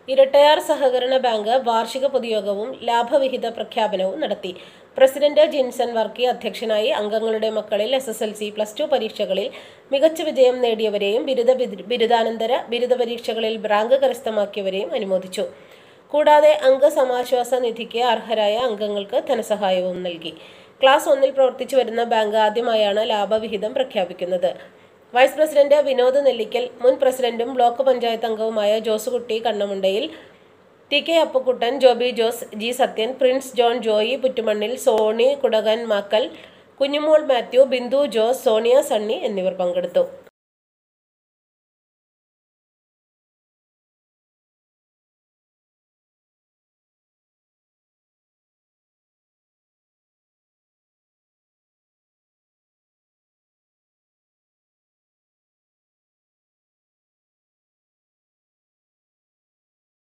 ഇരട്ടയാർ സഹകരണ ബാങ്ക് വാർഷിക പൊതുയോഗവും ലാഭവിഹിത പ്രഖ്യാപനവും നടത്തി പ്രസിഡന്റ് ജിൻസൺ വർക്കി അധ്യക്ഷനായി അംഗങ്ങളുടെ മക്കളിൽ S S L C plus two പരീക്ഷകളിൽ മികച്ച വിജയം നേടിയവരെയും ബിരുദ ബിരു- ബിരുദാനന്തര ബിരുദ പരീക്ഷകളിൽ റാങ്ക് കരസ്ഥമാക്കിയവരെയും അനുമോദിച്ചു കൂടാതെ അംഗസമാശ്വാസ നിധിക്ക് അർഹരായ അംഗങ്ങൾക്ക് ധനസഹായവും നൽകി ക്ലാസ് ഒന്നിൽ പ്രവർത്തിച്ചു വരുന്ന ബാങ്ക് ആദ്യമായാണ് ലാഭവിഹിതം പ്രഖ്യാപിക്കുന്നത് വൈസ് പ്രസിഡന്റ് വിനോദ് നെല്ലിക്കൽ മുൻ പ്രസിഡന്റും ബ്ലോക്ക് പഞ്ചായത്ത് അംഗവുമായ Josekutty Kannamundayil T K Appukuttan Joby Jose G Sathyan Prince John Joy Puttumannil Sony Kudakan Makkal Kunjumol Mathew Bindu Jose Sonia Sunny എന്നിവർ പങ്കെടുത്തു